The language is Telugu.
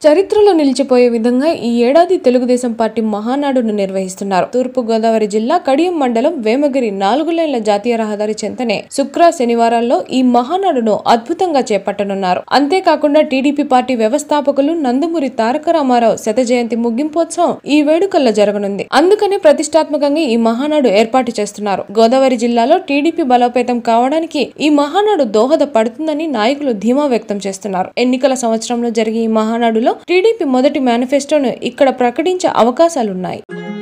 చరిత్రలో నిలిచిపోయే విధంగా ఈ ఏడాది తెలుగుదేశం పార్టీ మహానాడును నిర్వహిస్తున్నారు తూర్పు గోదావరి జిల్లా కడియం మండలం వేమగిరి నాలుగు లైన్ల జాతీయ రహదారి చెంతనే శుక్ర శనివారాల్లో ఈ మహానాడును అద్భుతంగా చేపట్టనున్నారు అంతేకాకుండా టీడీపీ పార్టీ వ్యవస్థాపకులు నందమూరి తారక రామారావు శత జయంతి ముగింపోత్సవం ఈ వేడుకల్లో జరగనుంది అందుకనే ప్రతిష్టాత్మకంగా ఈ మహానాడు ఏర్పాటు చేస్తున్నారు గోదావరి జిల్లాలో టీడీపీ బలోపేతం కావడానికి ఈ మహానాడు దోహదపడుతుందని నాయకులు ధీమా వ్యక్తం చేస్తున్నారు ఎన్నికల సంవత్సరంలో జరిగే ఈ మహానాడులో టీడీపీ మొదటి మేనిఫెస్టోను ఇక్కడ ప్రకటించే అవకాశాలున్నాయి